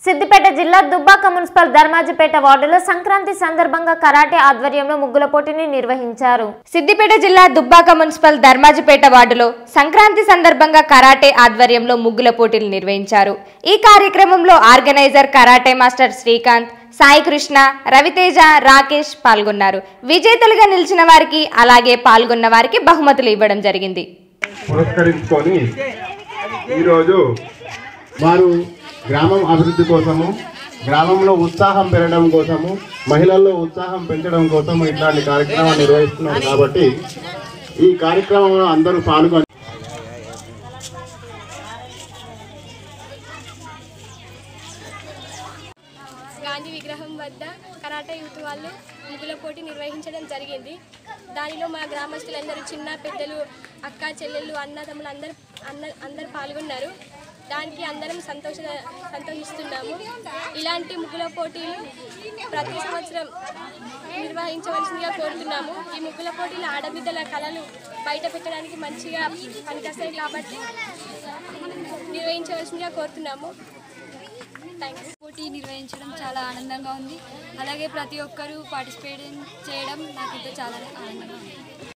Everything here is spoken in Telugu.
సిద్దిపేట జిల్లా దుబ్బాక మున్సిపల్ ధర్మాజిపేట వార్డులో సంక్రాంతి సందర్భంగా కరాటే ఆధ్వర్యంలో ముగ్గుల పోటీని నిర్వహించారు సిద్దిపేట జిల్లా దుబ్బాక మున్సిపల్ ధర్మాజిపేట వార్డులో సంక్రాంతి సందర్భంగా కరాటే ఆధ్వర్యంలో ముగ్గుల పోటీలు నిర్వహించారు ఈ కార్యక్రమంలో organiser karate master Srikanth Sai Krishna Raviteja Rakesh పాల్గొన్నారు విజేతలుగా నిలిచిన వారికి అలాగే పాల్గొన్న వారికి బహుమతులు ఇవ్వడం జరిగింది పురస్కరించుకొని ఈరోజు వారు గ్రామం అభివృద్ధి కోసము గ్రామంలో ఉత్సాహం పెరగడం కోసము మహిళల్లో ఉత్సాహం పెంచడం కోసం ఇట్లాంటి కార్యక్రమాలు నిర్వహిస్తున్నారు కాబట్టి ఈ కార్యక్రమంలో అందరూ పాల్గొని గాంధీ విగ్రహం వద్ద కరాటే యూత్ వాళ్ళు ముగ్గుల పోటీ నిర్వహించడం జరిగింది దానిలో మా గ్రామస్తులందరూ చిన్న పెద్దలు అక్క చెల్లెళ్ళు అన్న తమ్ములు అందరు అన్న అందరు పాల్గొన్నారు దానికి అందరం సంతోష సంతోషిస్తున్నాము ఇలాంటి ముగ్గుల పోటీలు ప్రతి సంవత్సరం నిర్వహించవలసిందిగా కోరుతున్నాము ఈ ముగ్గుల పోటీలు ఆడబిడ్డల కళలు బయట పెట్టడానికి మంచిగా పనికొస్తాయి కాబట్టి నిర్వహించవలసిందిగా కోరుతున్నాము థ్యాంక్స్ పోటీ నిర్వహించడం చాలా ఆనందంగా ఉంది అలాగే ప్రతి ఒక్కరూ పార్టిసిపేట్ చేయడం నాకైతే చాలా ఆనందంగా ఉంది